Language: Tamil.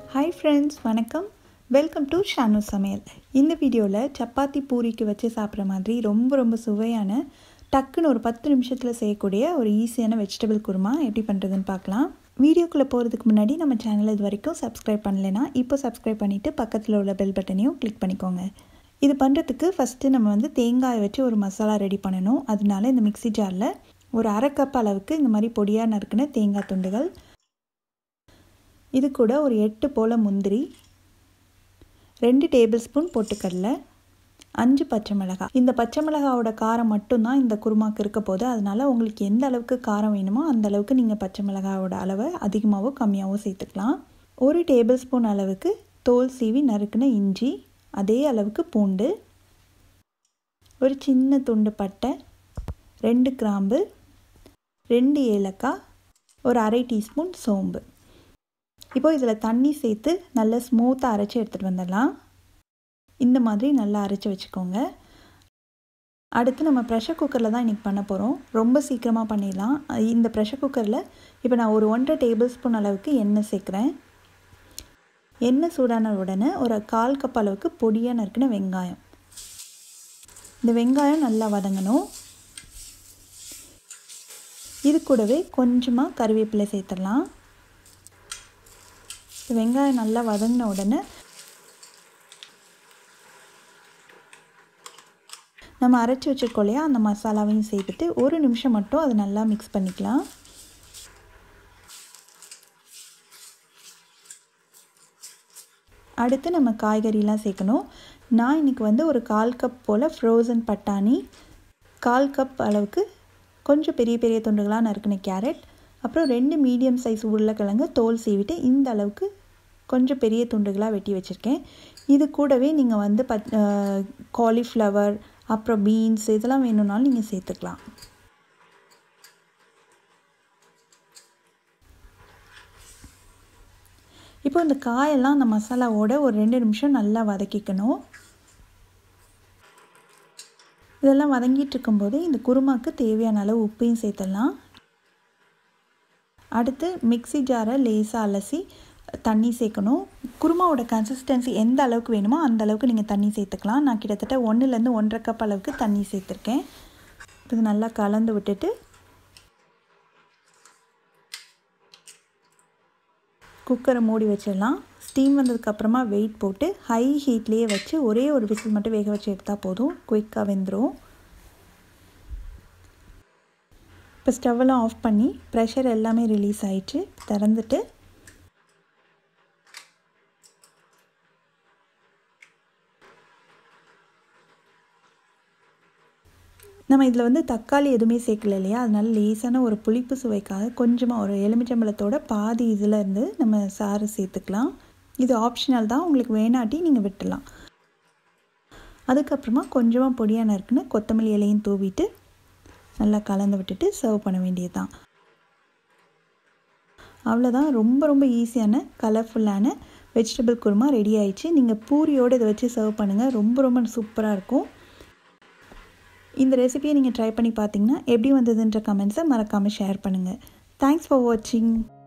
ஹாய் ஃப்ரெண்ட்ஸ் வணக்கம் வெல்கம் டு ஷானு சமையல் இந்த வீடியோவில் சப்பாத்தி பூரிக்கு வச்சு சாப்பிட்ற மாதிரி ரொம்ப ரொம்ப சுவையான டக்குன்னு ஒரு பத்து நிமிஷத்தில் செய்யக்கூடிய ஒரு ஈஸியான வெஜிடபிள் குருமா எப்படி பண்ணுறதுன்னு பார்க்கலாம் வீடியோக்குள்ளே போகிறதுக்கு முன்னாடி நம்ம சேனல் இது வரைக்கும் சப்ஸ்கிரைப் பண்ணலைன்னா இப்போ சப்ஸ்கிரைப் பண்ணிவிட்டு பக்கத்தில் உள்ள பெல் பட்டனையும் கிளிக் பண்ணிக்கோங்க இது பண்ணுறதுக்கு ஃபஸ்ட்டு நம்ம வந்து தேங்காயை வச்சு ஒரு மசாலா ரெடி பண்ணணும் அதனால இந்த மிக்ஸி ஜாரில் ஒரு அரை கப் அளவுக்கு இந்த மாதிரி பொடியாக நறுக்குன தேங்காய் துண்டுகள் இது கூட ஒரு எட்டு போல் முந்திரி ரெண்டு டேபிள் ஸ்பூன் பொட்டுக்கடலை அஞ்சு பச்சை மிளகாய் இந்த பச்சை மிளகாவோட காரம் மட்டும்தான் இந்த குருமாக்கு இருக்க போது அதனால் உங்களுக்கு எந்த அளவுக்கு காரம் வேணுமோ அந்த அளவுக்கு நீங்கள் பச்சை மிளகாவோட அளவை அதிகமாகவோ கம்மியாகவோ சேர்த்துக்கலாம் ஒரு டேபிள் ஸ்பூன் அளவுக்கு தோல் சீவி நறுக்குன இஞ்சி அதே அளவுக்கு பூண்டு ஒரு சின்ன துண்டு பட்டை ரெண்டு கிராம்பு ரெண்டு ஏலக்காய் ஒரு அரை டீஸ்பூன் சோம்பு இப்போ இதில் தண்ணி சேர்த்து நல்லா ஸ்மூத்தாக அரைச்சி எடுத்துகிட்டு வந்துடலாம் இந்த மாதிரி நல்லா அரைச்சி வச்சுக்கோங்க அடுத்து நம்ம ப்ரெஷர் குக்கரில் தான் இன்றைக்கி பண்ண போகிறோம் ரொம்ப சீக்கிரமாக பண்ணிடலாம் இந்த ப்ரெஷர் குக்கரில் இப்போ நான் ஒரு ஒன்றரை டேபிள் ஸ்பூன் அளவுக்கு எண்ணெய் சேர்க்குறேன் எண்ணெய் சூடான உடனே ஒரு கால் கப் அளவுக்கு பொடியாக நறுக்கின வெங்காயம் இந்த வெங்காயம் நல்லா வதங்கணும் இது கூடவே கொஞ்சமாக கருவேப்பிலை சேர்த்துடலாம் வெங்காயம் நல்லா வதங்கின உடனே நம்ம அரைச்சி வச்சுருக்கோம் இல்லையா அந்த மசாலாவையும் சேர்த்துட்டு ஒரு நிமிஷம் மட்டும் அதை நல்லா மிக்ஸ் பண்ணிக்கலாம் அடுத்து நம்ம காய்கறிலாம் சேர்க்கணும் நான் இன்றைக்கி வந்து ஒரு கால் கப் போல் ஃப்ரோசன் பட்டாணி கால் கப் அளவுக்கு கொஞ்சம் பெரிய பெரிய துண்டுகளாக நறுக்கின கேரட் அப்புறம் ரெண்டு மீடியம் சைஸ் உருளைக்கிழங்கு தோல் சீவிட்டு இந்த அளவுக்கு கொஞ்சம் பெரிய துண்டுகளாக வெட்டி வச்சுருக்கேன் இது கூடவே நீங்கள் வந்து பத் காலிஃப்ளவர் அப்புறம் பீன்ஸ் இதெல்லாம் வேணும்னாலும் நீங்கள் சேர்த்துக்கலாம் இப்போ இந்த காயெல்லாம் அந்த மசாலாவோட ஒரு ரெண்டு நிமிஷம் நல்லா வதக்கிக்கணும் இதெல்லாம் வதங்கிட்டு இருக்கும்போது இந்த குருமாக்கு தேவையான அளவு உப்பையும் சேர்த்துடலாம் அடுத்து மிக்சி ஜாரை லேசாக அலசி தண்ணி சேர்க்கணும் குருமாவோட கன்சிஸ்டன்சி எந்த அளவுக்கு வேணுமோ அந்த அளவுக்கு நீங்கள் தண்ணி சேர்த்துக்கலாம் நான் கிட்டத்தட்ட ஒன்றுலேருந்து ஒன்றரை கப் அளவுக்கு தண்ணி சேர்த்துருக்கேன் இது நல்லா கலந்து விட்டுட்டு குக்கரை மூடி வச்சிடலாம் ஸ்டீம் வந்ததுக்கப்புறமா வெயிட் போட்டு ஹை ஹீட்லேயே வச்சு ஒரே ஒரு விசில் மட்டும் வேக வச்சு எடுத்தால் போதும் குயிக்காக வெந்துடும் இப்போ ஸ்டவ்வெல்லாம் ஆஃப் பண்ணி ப்ரெஷர் எல்லாமே ரிலீஸ் ஆயிடுச்சு திறந்துட்டு நம்ம இதில் வந்து தக்காளி எதுவுமே சேர்க்கல இல்லையா அதனால லேசான ஒரு புளிப்பு சுவைக்காக கொஞ்சமாக ஒரு எலுமிச்சம்பழத்தோட பாதி இதில் இருந்து நம்ம சாறு சேர்த்துக்கலாம் இது ஆப்ஷனல் தான் உங்களுக்கு வேணாட்டி நீங்கள் விட்டுடலாம் அதுக்கப்புறமா கொஞ்சமாக பொடியான இருக்குன்னு கொத்தமல்லி இலையும் தூவிட்டு நல்லா கலந்து விட்டுட்டு சர்வ் பண்ண வேண்டியது தான் அவ்வளோதான் ரொம்ப ரொம்ப ஈஸியான கலர்ஃபுல்லான வெஜிடபிள் குருமா ரெடி ஆயிடுச்சு நீங்கள் பூரியோடு இதை வச்சு சர்வ் பண்ணுங்கள் ரொம்ப ரொம்ப சூப்பராக இருக்கும் இந்த ரெசிபியை நீங்கள் ட்ரை பண்ணி பார்த்தீங்கன்னா எப்படி வந்ததுன்ற கமெண்ட்ஸை மறக்காமல் ஷேர் பண்ணுங்கள் தேங்க்ஸ் ஃபார் வாட்சிங்